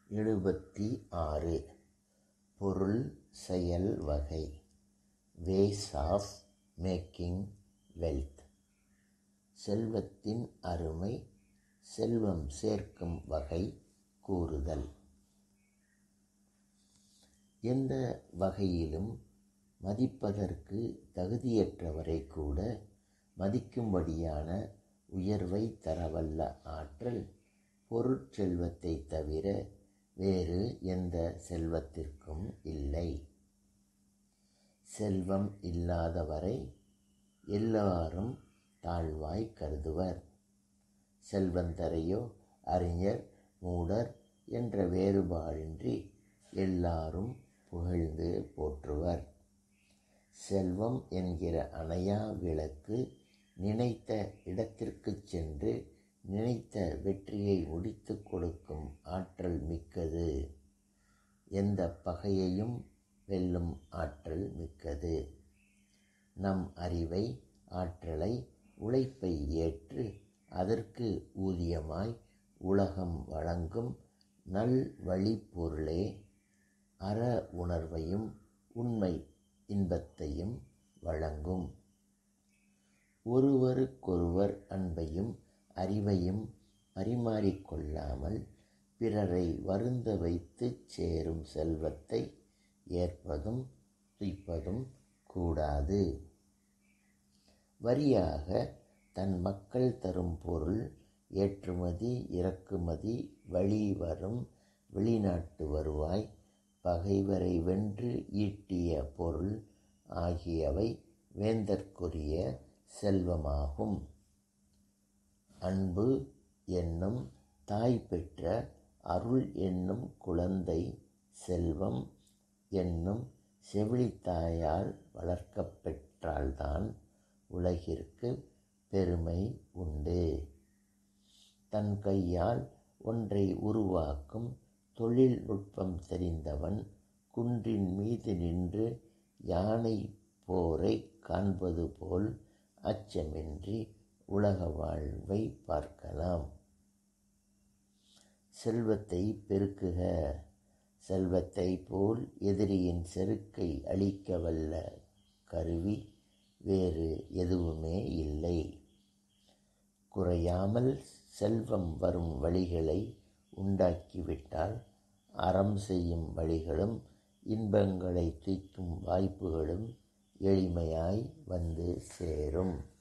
எழுபத்தி ஆறு பொருள் செயல் வகை வேஸ் ஆஃப் மேக்கிங் வெல்த் செல்வத்தின் அருமை செல்வம் சேர்க்கும் வகை கூறுதல் எந்த வகையிலும் மதிப்பதற்கு தகுதியற்றவரை கூட மதிக்கும்படியான உயர்வை தரவல்ல ஆற்றல் பொருட்செல்வத்தை தவிர வேறு எந்த செல்வத்திற்கும் இல்லை செல்வம் இல்லாதவரை எல்லாரும் தாழ்வாய் கருதுவர் செல்வந்தரையோ அறிஞர் மூடர் என்ற வேறுபாடின்றி எல்லாரும் புகழ்ந்து போற்றுவர் செல்வம் என்கிற அணையா விளக்கு நினைத்த இடத்திற்குச் சென்று நினைத்த வெற்றியை முடித்து கொடுக்கும் ஆற்றல் மிக்கது எந்த பகையையும் வெல்லும் ஆற்றல் மிக்கது நம் அறிவை ஆற்றலை உழைப்பை ஏற்று அதற்கு ஊதியமாய் உலகம் வழங்கும் நல் வழிப்பொருளே அற உணர்வையும் உண்மை இன்பத்தையும் வழங்கும் ஒருவருக்கொருவர் அன்பையும் அறிவையும் பரிமாறிக்கொள்ளாமல் பிறரை வருந்த வைத்து சேரும் செல்வத்தை ஏற்பதும் துய்ப்பதும் கூடாது வரியாக தன் மக்கள் தரும் பொருள் ஏற்றுமதி இறக்குமதி வழி வரும் வெளிநாட்டு வருவாய் பகைவரை வென்று ஈட்டிய பொருள் ஆகியவை வேந்தற்குரிய செல்வமாகும் அன்பு என்னும் தாய் பெற்ற அருள் என்னும் குழந்தை செல்வம் என்னும் செவிலித்தாயால் வளர்க்கப் பெற்றால்தான் உலகிற்கு பெருமை உண்டு தன் கையால் ஒன்றை உருவாக்கும் தொழில்நுட்பம் தெரிந்தவன் குன்றின் மீது நின்று யானை போரை காண்பது போல் அச்சமின்றி உலக வாழ்வை பார்க்கலாம் செல்வத்தை பெருக்குக செல்வத்தை போல் எதிரியின் செருக்கை அழிக்க வல்ல கருவி வேறு எதுவுமே இல்லை குறையாமல் செல்வம் வரும் வழிகளை உண்டாக்கிவிட்டால் அறம் செய்யும் வழிகளும் இன்பங்களை தூய்க்கும் வாய்ப்புகளும் எளிமையாய் வந்து சேரும்